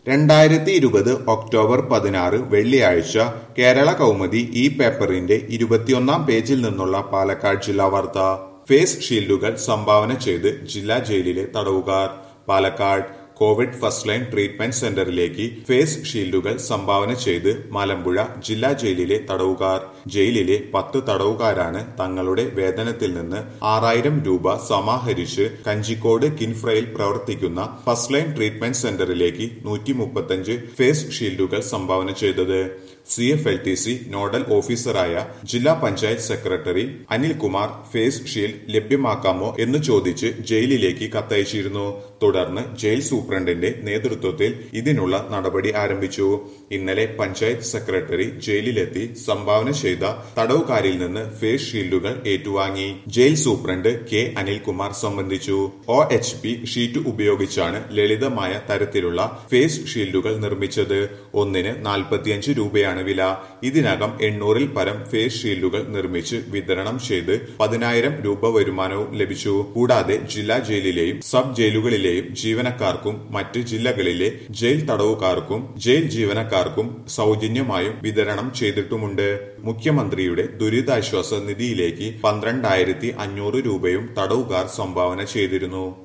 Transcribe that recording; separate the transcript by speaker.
Speaker 1: രണ്ടായിരത്തി ഇരുപത് ഒക്ടോബർ പതിനാറ് വെള്ളിയാഴ്ച കേരള കൗമുദി ഈ പേപ്പറിന്റെ ഇരുപത്തിയൊന്നാം പേജിൽ നിന്നുള്ള പാലക്കാട് ജില്ലാ വാർത്ത ഫേസ് ഷീൽഡുകൾ സംഭാവന ചെയ്ത് ജില്ലാ ജയിലിലെ തടവുകാർ Palakkad covid first line treatment സെന്ററിലേക്ക് ഫേസ് ഷീൽഡുകൾ സംഭാവന ചെയ്ത് മലമ്പുഴ ജില്ലാ ജയിലിലെ തടവുകാർ ജയിലിലെ പത്ത് തടവുകാരാണ് തങ്ങളുടെ വേതനത്തിൽ നിന്ന് ആറായിരം രൂപ സമാഹരിച്ച് കഞ്ചിക്കോട് കിൻഫ്രയിൽ പ്രവർത്തിക്കുന്ന ഫസ്റ്റ് ലൈൻ ട്രീറ്റ്മെന്റ് സെന്ററിലേക്ക് നൂറ്റി മുപ്പത്തഞ്ച് ഫേസ് ഷീൽഡുകൾ സംഭാവന ചെയ്തത് C F L T C nodal ഓഫീസറായ ജില്ലാ panchayat secretary Anilkumar face shield ലഭ്യമാക്കാമോ എന്ന് ചോദിച്ച് ജയിലിലേക്ക് കത്തയച്ചിരുന്നു തുടർന്ന് ജയിൽ സൂപ്രണ്ടിന്റെ നേതൃത്വത്തിൽ ഇതിനുള്ള നടപടി ആരംഭിച്ചു ഇന്നലെ പഞ്ചായത്ത് സെക്രട്ടറി ജയിലിലെത്തി സംഭാവന ചെയ്ത തടവുകാരിൽ നിന്ന് ഫേസ് ഷീൽഡുകൾ ഏറ്റുവാങ്ങി ജയിൽ സൂപ്രണ്ട് കെ അനിൽകുമാർ സംബന്ധിച്ചു ഒ എച്ച് പി ഷീറ്റ് ഉപയോഗിച്ചാണ് ലളിതമായ തരത്തിലുള്ള ഫേസ് ഷീൽഡുകൾ നിർമ്മിച്ചത് ഒന്നിന് നാൽപ്പത്തിയഞ്ച് രൂപയാണ് വില ഇതിനകം എണ്ണൂറിൽ പരം ഫേസ് ഷീൽഡുകൾ നിർമ്മിച്ച് വിതരണം ചെയ്ത് പതിനായിരം രൂപ വരുമാനവും ലഭിച്ചു കൂടാതെ ജില്ലാ ജയിലിലെയും സബ് ജയിലുകളിലെയും ജീവനക്കാർക്കും മറ്റ് ജില്ലകളിലെ ജയിൽ തടവുകാർക്കും ജയിൽ ജീവനക്കാർക്കും സൗജന്യമായും വിതരണം ചെയ്തിട്ടുമുണ്ട് മുഖ്യമന്ത്രിയുടെ ദുരിതാശ്വാസ നിധിയിലേക്ക് പന്ത്രണ്ടായിരത്തി അഞ്ഞൂറ് രൂപയും തടവുകാർ സംഭാവന ചെയ്തിരുന്നു